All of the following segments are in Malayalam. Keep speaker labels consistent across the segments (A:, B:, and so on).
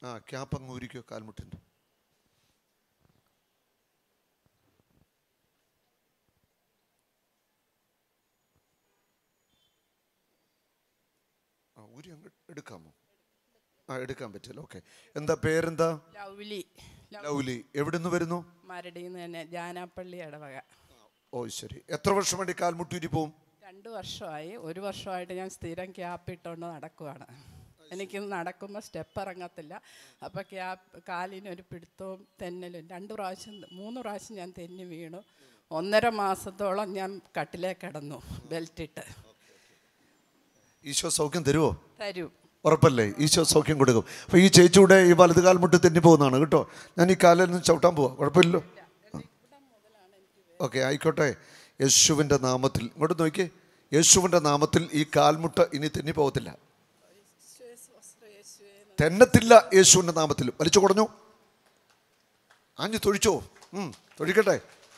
A: ആ ക്യാപ്പ് അങ്ങ് ഊരിക്കോ കാൽമുട്ടിൻ്റെ ആ ഊരി അങ്ങ് എടുക്കാമോ ആ എടുക്കാൻ പറ്റില്ല ഓക്കെ എന്താ പേരെന്താ
B: ലൗലി ലൗ-
A: ലൗലി എവിടെ നിന്ന് വരുന്നു
B: മരടിന്ന് തന്നെ ജാനാപ്പള്ളി ഇടവക
A: ഓ ശരി എത്ര വർഷം വേണ്ടി കാൽമുട്ടൂരി പോവും
B: രണ്ട് വർഷമായി ഒരു വർഷമായിട്ട് ഞാൻ സ്ഥിരം ക്യാപ്പ് ഇട്ടുകൊണ്ട് നടക്കുവാണ് എനിക്ക് നടക്കുമ്പോൾ സ്റ്റെപ്പ് ഇറങ്ങത്തില്ല അപ്പോൾ ക്യാപ്പ് കാലിനൊരു പിടുത്തവും തെന്നലും രണ്ട് പ്രാവശ്യം മൂന്ന് പ്രാവശ്യം ഞാൻ തെന്നി വീണു ഒന്നര മാസത്തോളം ഞാൻ കട്ടിലേ കിടന്നു ബെൽറ്റ് ഇട്ട്
A: ഈശോ സൗഖ്യം തരുമോ
B: തരും
A: ഉറപ്പല്ലേ ഈശോ സൗഖ്യം കൊടുക്കും അപ്പോൾ ഈ ചേച്ചിയുടെ ഈ വലത് കാൽമുട്ട് തെന്നി പോകുന്നതാണ് കേട്ടോ ഞാൻ ഈ കാലിൽ നിന്ന് ചവിട്ടാൻ പോവാം കുഴപ്പമില്ലല്ലോ ഓക്കെ ആയിക്കോട്ടെ യേശുവിൻ്റെ നാമത്തിൽ ഇങ്ങോട്ട് നോക്കിയേ യേശുവിൻ്റെ നാമത്തിൽ ഈ കാൽമുട്ട് ഇനി തെന്നി പോകത്തില്ല തെന്നത്തില്ല യേശുവിൻ്റെ നാമത്തിൽ വലിച്ചു കുറഞ്ഞു ആഞ്ഞു തൊഴിച്ചോ ഉം, തൊഴിക്കട്ടെ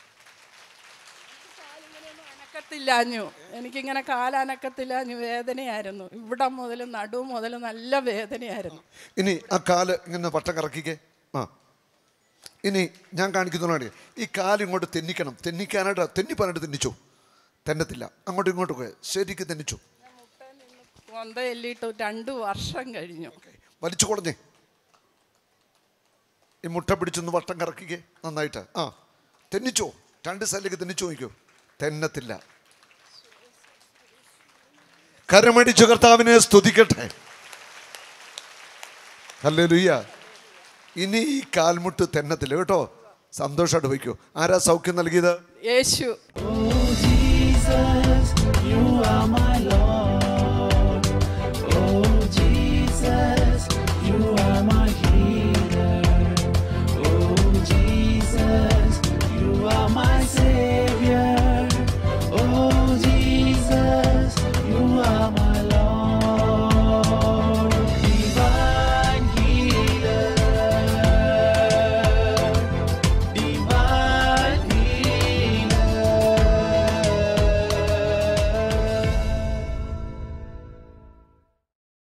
B: അനക്കത്തില്ലാഞ്ഞു എനിക്കിങ്ങനെ കാലനക്കത്തില്ലാഞ്ഞു വേദനയായിരുന്നു ഇവിടെ മുതൽ നടു മുതൽ നല്ല വേദനയായിരുന്നു
A: ഇനി ആ കാല് ഇങ്ങനെ വട്ടം കറക്കിക്കേ ആ ഇനി ഞാൻ കാണിക്കുന്നതാണ് ഈ കാല് ഇങ്ങോട്ട് തെന്നിക്കണം തെന്നിക്കാനായിട്ട് തെന്നിപ്പാനായിട്ട് തെന്നിച്ചു തെന്നത്തില്ല അങ്ങോട്ടും ഇങ്ങോട്ടും ഒക്കെ ശരിക്ക് തെന്നിച്ചു
B: കൊന്ത എല്ലിട്ട് രണ്ട് വർഷം കഴിഞ്ഞു
A: വലിച്ചു കുളഞ്ഞേ ഈ മുട്ട പിടിച്ചൊന്ന് വട്ടം കറക്കിക്കേ നന്നായിട്ട് ആ തെന്നിച്ചോ രണ്ട് സൈഡിലേക്ക് തെന്നിച്ചു നോക്കൂ തെന്നത്തില്ല കരമടിച്ചു കർത്താവിനെ സ്തുതിക്കട്ടെ അല്ലേ ലുയ്യ ഇനി ഈ കാൽമുട്ട് തെന്നത്തില്ല കേട്ടോ സന്തോഷമായിട്ട് വയ്ക്കൂ ആരാ സൗഖ്യം നൽകിയത്
B: യേശു
C: Oh, Jesus.